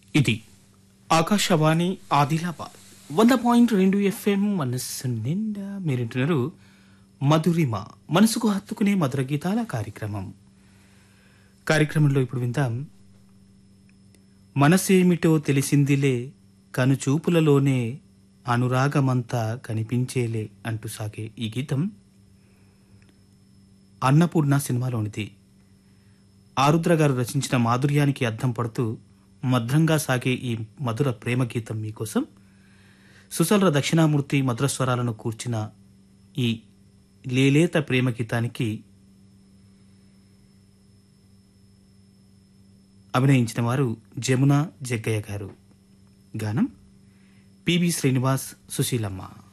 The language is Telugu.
ఇది ఆకాశవాణి ఆదిలాబాద్ వంద పాయింట్ రెండు ఎఫ్ఎం మనస్సు నిండా మీరింటున్నారు మధురిమ మనసుకు హత్తుకునే మధుర గీతాల కార్యక్రమం కార్యక్రమంలో ఇప్పుడు విందాం మనసేమిటో తెలిసిందిలే కనుచూపులలోనే అనురాగమంతా కనిపించేలే అంటూ సాగే ఈ గీతం అన్నపూర్ణ సినిమాలోనిది ఆరుద్ర గారు రచించిన మాధుర్యానికి అద్దం పడుతూ మధురంగా సాగే ఈ మధుర ప్రేమ గీతం మీకోసం సుసల్ర దక్షిణామూర్తి మధుర స్వరాలను కూర్చిన ఈ లేలేత ప్రేమ గీతానికి అభినయించిన వారు జమున జగ్గయ్య గారు గానం పిబి శ్రీనివాస్ సుశీలమ్మ